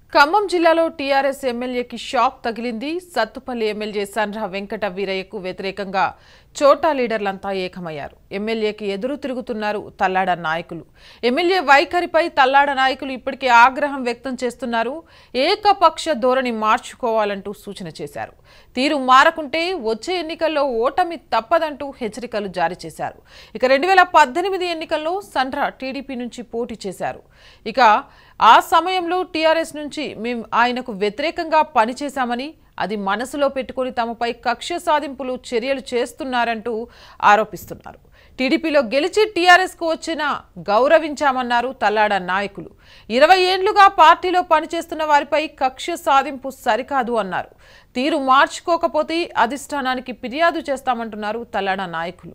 ఖమ్మం జిల్లాలో టీఆర్ఎస్ ఎమ్మెల్యేకి షాక్ తగిలింది సత్తుపల్లి ఎమ్మెల్యే సండ్ర వెంకట వీరయ్యకు వ్యతిరేకంగా చోటా లీడర్లంతా ఏకమయ్యారు ఎమ్మెల్యేకి ఎదురు తిరుగుతున్నారు తల్లాడ నాయకులు ఎమ్మెల్యే వైఖరిపై తల్లాడ నాయకులు ఇప్పటికే ఆగ్రహం వ్యక్తం చేస్తున్నారు ఏకపక్ష ధోరణి మార్చుకోవాలంటూ సూచన చేశారు తీరు మారకుంటే వచ్చే ఎన్నికల్లో ఓటమి తప్పదంటూ హెచ్చరికలు జారీ చేశారు ఇక రెండు వేల పద్దెనిమిది ఎన్నికల్లో సండ్ర టీడీపీ నుంచి పోటీ చేశారు ఇక ఆ సమయంలో టీఆర్ఎస్ నుంచి మేము ఆయనకు వ్యతిరేకంగా పనిచేశామని అది మనసులో పెట్టుకుని తమపై కక్ష సాధింపులు చర్యలు చేస్తున్నారంటూ ఆరోపిస్తున్నారు టీడీపీలో గెలిచి టీఆర్ఎస్కు వచ్చిన గౌరవించామన్నారు తల్లాడ నాయకులు ఇరవై ఏండ్లుగా పార్టీలో పనిచేస్తున్న వారిపై కక్ష సాధింపు సరికాదు అన్నారు తీరు మార్చుకోకపోతే అధిష్టానానికి ఫిర్యాదు చేస్తామంటున్నారు తల్లాడ నాయకులు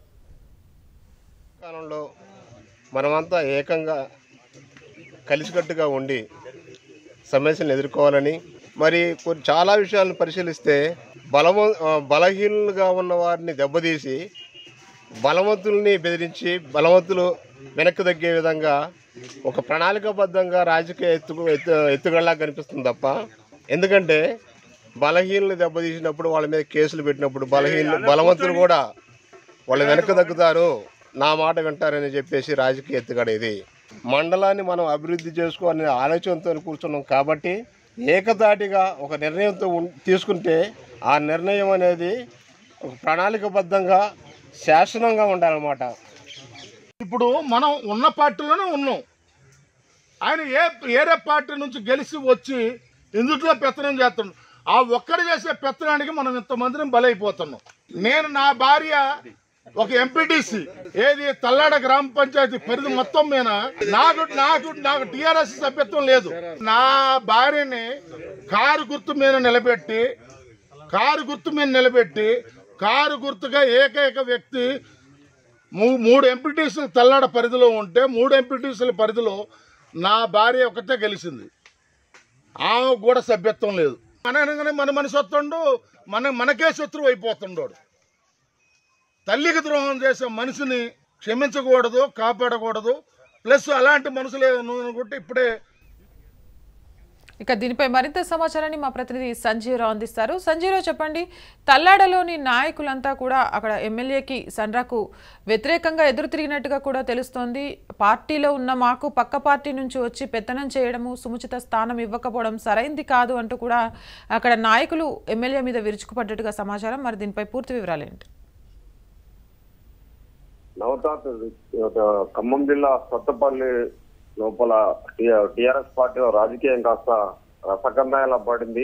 కాలంలో మనమంతా ఏకంగా కలిసికట్టుగా ఉండి సమస్యలను ఎదుర్కోవాలని మరి కొన్ని చాలా విషయాలను పరిశీలిస్తే బలమ ఆ, బలహీనులుగా ఉన్న వారిని దెబ్బతీసి బలవంతుల్ని బెదిరించి బలవంతులు వెనక్కి తగ్గే విధంగా ఒక ప్రణాళికాబద్ధంగా రాజకీయ ఎత్తు ఎత్తు ఎత్తుగడలా కనిపిస్తుంది తప్ప ఎందుకంటే బలహీనులు దెబ్బతీసినప్పుడు వాళ్ళ మీద కేసులు పెట్టినప్పుడు బలహీనులు బలవంతులు కూడా వాళ్ళు వెనక్కి తగ్గుతారు నా మాట వింటారని చెప్పేసి రాజకీయ ఎత్తుగడ ఇది మండలాన్ని మనం అభివృద్ధి చేసుకోవాలనే ఆలోచనతో కూర్చున్నాం కాబట్టి ఏకతాటిగా ఒక నిర్ణయంతో ఉన్- తీసుకుంటే ఆ నిర్ణయం అనేది ఒక ప్రణాళికబద్ధంగా శాసనంగా ఉండాలన్నమాట ఇప్పుడు మనం ఉన్న పార్టీలోనే ఉన్నాం ఆయన ఏ ఏరే పార్టీ నుంచి గెలిచి వచ్చి ఇందులో పెత్తనం చేస్తున్నాం ఆ ఒక్కడు చేసే పెత్తనానికి మనం ఇంతమందిని బలైపోతున్నాం నేను నా భార్య ఒక ఎంపీటీసీ ఏది తల్లాడ గ్రామ పంచాయతీ పరిధి మొత్తం మీద నాకు నాకు నాకు టిఆర్ఎస్ సభ్యత్వం లేదు నా భార్యని కారు గుర్తు మీద నిలబెట్టి కారు గుర్తు మీద నిలబెట్టి కారు గుర్తుగా ఏకైక వ్యక్తి మూ- మూడు ఎంపీటీసీలు తల్లాడ పరిధిలో ఉంటే మూడు ఎంపీటీసీల పరిధిలో నా భార్య ఒకటే గెలిచింది ఆమె కూడా సభ్యత్వం లేదు మన అనగానే మన మనిషి వస్తుండు మన మనకే శత్రువు అయిపోతుండోడు తల్లికి ద్రోహం చేసే మనిషిని క్షమించకూడదు కాపాడకూడదు ప్లస్ అలాంటి మనుషులు అనుకుంటే ఇప్పుడే ఇక దీనిపై మరింత సమాచారాన్ని మా ప్రతినిధి సంజీవరావు అందిస్తారు సంజీవరావు చెప్పండి తల్లాడలోని నాయకులంతా కూడా అక్కడ ఎమ్మెల్యేకి సండ్రాకు వ్యతిరేకంగా ఎదురు తిరిగినట్టుగా కూడా తెలుస్తోంది పార్టీలో ఉన్న మాకు పక్క పార్టీ నుంచి వచ్చి పెత్తనం చేయడము సముచిత స్థానం ఇవ్వకపోవడం సరైంది కాదు అంటూ కూడా అక్కడ నాయకులు ఎమ్మెల్యే మీద విరుచుకుపడ్డట్టుగా సమాచారం మరి దీనిపై పూర్తి వివరాలు ఏంటి నవతాత్ ఖమ్మం జిల్లా కొత్తపల్లి లోపల టిఆర్ఎస్ పార్టీ రాజకీయం కాస్త రసకందాయాల పడింది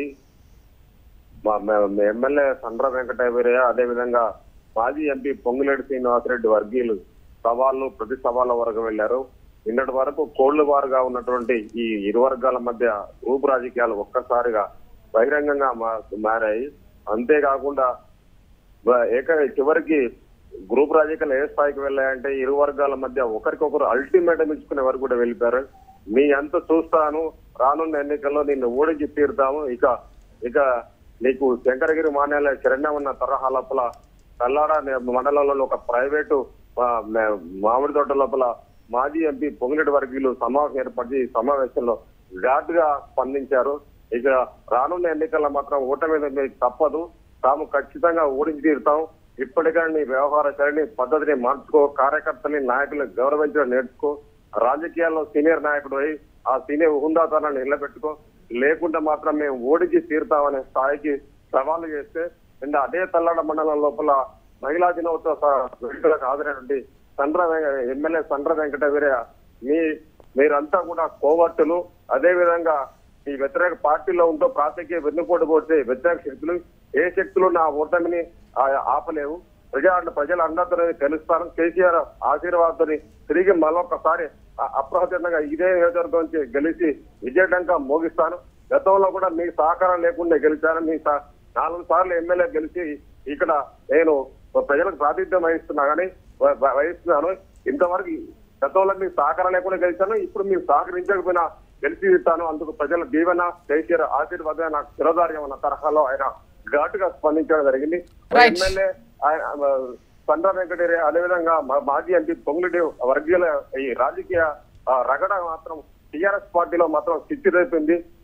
మా మే- ఎమ్మెల్యే సండ్ర వెంకటేశ్వరయ్య అదేవిధంగా మాజీ ఎంపీ పొంగులేటి శ్రీనివాసరెడ్డి వర్గీయులు సవాళ్ళు ప్రతి సవాళ్ళ వరకు వెళ్లారు నిన్నటి వరకు కోళ్లు వారుగా ఉన్నటువంటి ఈ ఇరు వర్గాల మధ్య గ్రూప్ రాజకీయాలు ఒక్కసారిగా బహిరంగంగా మా- మారాయి అంతేకాకుండా బ- ఏక చివరికి గ్రూప్ రాజకీయాలు ఏ స్థాయికి వెళ్ళాయంటే ఇరు వర్గాల మధ్య ఒకరికొకరు అల్టిమేటం ఇచ్చుకునే వరకు కూడా వెళ్ళిపోయారు మీ అంత చూస్తాను రానున్న ఎన్నికల్లో నిన్ను ఓడించి తీరుతాము ఇక ఇక నీకు శంకరగిరి మాన్యాల శరణ్య ఉన్న తరహా లోపల కల్లాడ నే- మండలంలో ఒక ప్రైవేటు ఆ, మే- మామిడి తోట లోపల మాజీ ఎంపీ పొంగిరెడ్డి వర్గీయులు సమావేశం ఏర్పడి ఈ సమావేశంలో ఘాటుగా స్పందించారు ఇక రానున్న ఎన్నికల్లో మాత్రం ఓటమి మీకు తప్పదు తాము ఖచ్చితంగా ఓడించి తీరుతాం ఇప్పటికైనా నీ వ్యవహార శైలి పద్ధతిని మార్చుకో కార్యకర్తని నాయకులను గౌరవించడం నేర్చుకో రాజకీయాల్లో సీనియర్ నాయకుడు అయి ఆ సీనియర్ హుందాతనాన్ని నిలబెట్టుకో లేకుంటే మాత్రం మేము ఓడించి తీరుతామనే స్థాయికి సవాలు చేస్తే అండ్ అదే తల్లాడ మండలం లోపల మహిళా దినోత్సవ స- వేడుకలకు హాజరైనటువంటి సండ్ర వెంక- ఎమ్మెల్యే సండ్ర వెంకట వీరయ్య మీ మీరంతా కూడా కోవర్టులు అదే విధంగా ఈ వ్యతిరేక పార్టీలో ఉంటూ ప్రాంతీయ వెన్నుపోటు పోతే వ్యతిరేక శక్తులు ఏ శక్తులు నా ఓటమిని ఆ- ఆపలేవు ప్రజా ప్రజల అండతో తెలుస్తాను కేసీఆర్ ఆశీర్వాదంతో తిరిగి మరొకసారి అ- అప్రహతంగా ఇదే నియోజకవర్గం నుంచి గెలిచి విజయడంగా మోగిస్తాను గతంలో కూడా మీ సహకారం లేకుండా గెలిచాను మీ సహ- నాలుగు సార్లు ఎమ్మెల్యే గెలిచి ఇక్కడ నేను ప్రజలకు ప్రాతినిధ్యం వహిస్తున్నా కానీ వ- వ- వహిస్తున్నాను ఇంతవరకు గతంలో మీకు సహకారం లేకుండా గెలిచాను ఇప్పుడు మీరు సహకరించకపోయినా గెలిచి ఇస్తాను అందుకు ప్రజల దీవెన కేసీఆర్ ఆశీర్వాదం నాకు చిరదార్యం అన్న తరహాలో ఆయన ఘాటుగా స్పందించడం జరిగింది Right. ఎమ్మెల్యే ఆయన సండ్ర వెంకటేరి అదేవిధంగా మా- మాజీ ఎంపీ పొంగులెడ్డి వర్గీయుల ఈ రాజకీయ ఆ, రగడ మాత్రం టిఆర్ఎస్ పార్టీలో మాత్రం చిచ్చి రేపింది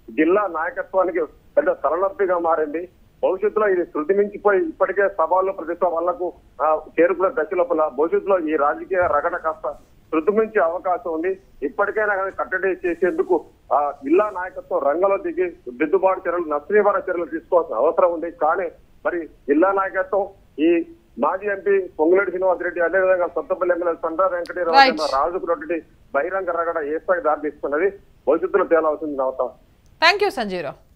జిల్లా నాయకత్వానికి పెద్ద తలనొప్పిగా మారింది భవిష్యత్తులో ఇది శృతి మించిపోయి ఇప్పటికే సవాళ్ళు ప్రతి సవాళ్లకు ఆ, చేరుకున్న దశ లోపల భవిష్యత్తులో ఈ రాజకీయ రగడ కాస్త శృతి మించే అవకాశం ఉంది ఇప్పటికైనా కానీ కట్టడి చేసేందుకు ఆ జిల్లా నాయకత్వం రంగంలో దిగి దిద్దుబాటు చర్యలు నష్టనివారణ చర్యలు తీసుకోవాల్సిన అవసరం ఉంది కానీ మరి జిల్లా నాయకత్వం ఈ మాజీ ఎంపీ పొంగులేటి శ్రీనివాస్ రెడ్డి అదేవిధంగా సొంతపల్లి ఎమ్మెల్యే సండ్రా Right. వెంకటరావు రాజుకున్నటువంటి బహిరంగ రగడ ఏ స్థాయి దారి తీసుకున్నది భవిష్యత్తులో తేలాల్సింది నవత థ్యాంక్ యూ సంజీవరావు